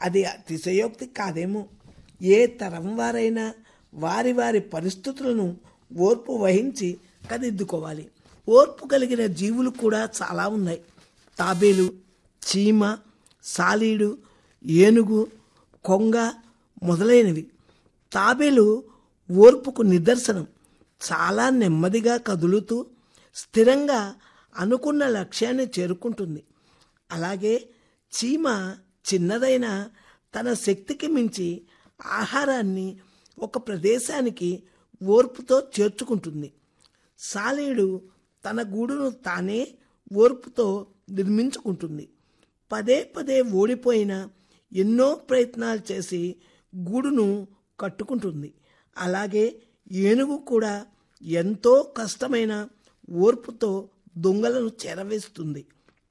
అది అతిశయోక్తి కాదేమో ఏ తరం వారైనా వారి వారి పరిస్థితులను ఓర్పు వహించి కదిద్దుకోవాలి ఓర్పు కలిగిన జీవులు కూడా చాలా ఉన్నాయి తాబేలు చీమ సాలీడు ఏనుగు కొంగ మొదలైనవి తాబేలు ఓర్పుకు నిదర్శనం చాలా నెమ్మదిగా కదులుతూ స్థిరంగా అనుకున్న లక్ష్యాన్ని చేరుకుంటుంది అలాగే చీమ చిన్నదైన తన శక్తికి మించి ఆహారాన్ని ఒక ప్రదేశానికి ఓర్పుతో చేర్చుకుంటుంది సాలీడు తన గూడును తానే ఓర్పుతో నిర్మించుకుంటుంది పదే పదే ఓడిపోయిన ఎన్నో ప్రయత్నాలు చేసి గూడును కట్టుకుంటుంది అలాగే ఏనుగు కూడా ఎంతో కష్టమైన ఓర్పుతో దొంగలను చేరవేస్తుంది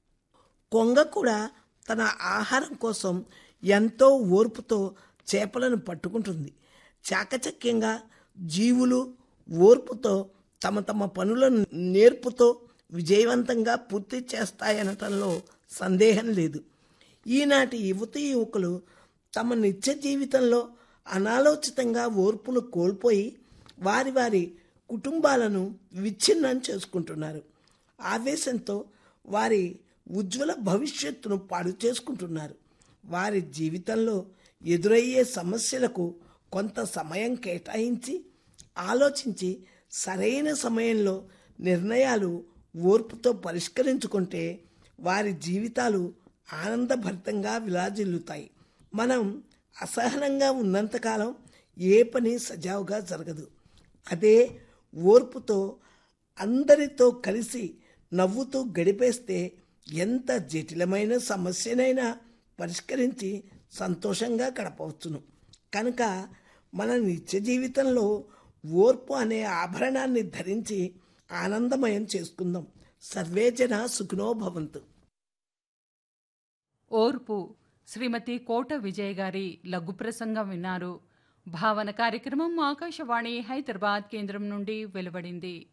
కొంగ కూడా తన ఆహారం కోసం ఎంతో ఓర్పుతో చేపలను పట్టుకుంటుంది చాకచక్యంగా జీవులు ఓర్పుతో తమ తమ పనులను నేర్పుతో విజయవంతంగా పూర్తి చేస్తాయనటంలో సందేహం లేదు ఈనాటి యువతీ యువకులు తమ నిత్య జీవితంలో అనాలోచితంగా ఓర్పును కోల్పోయి వారి వారి కుటుంబాలను విచ్ఛిన్నం చేసుకుంటున్నారు ఆవేశంతో వారి ఉజ్వల భవిష్యత్తును పాడు చేసుకుంటున్నారు వారి జీవితంలో ఎదురయ్యే సమస్యలకు కొంత సమయం కేటాయించి ఆలోచించి సరైన సమయంలో నిర్ణయాలు ఓర్పుతో పరిష్కరించుకుంటే వారి జీవితాలు ఆనందభరితంగా విలాజిల్లుతాయి మనం అసహనంగా ఉన్నంతకాలం ఏ పని సజావుగా జరగదు అదే ఓర్పుతో అందరితో కలిసి నవ్వుతూ గడిపేస్తే ఎంత జటిలమైన సమస్యనైనా పరిష్కరించి సంతోషంగా గడపవచ్చును కనుక మన నిత్య జీవితంలో ఓర్పు అనే ఆభరణాన్ని ధరించి ఆనందమయం చేసుకుందాం సర్వే జన సుఖినో భవంతు ఓర్పు శ్రీమతి కోట విజయ్ గారి లఘు ప్రసంగం విన్నారు భావన కార్యక్రమం ఆకాశవాణి హైదరాబాద్ కేంద్రం నుండి వెలువడింది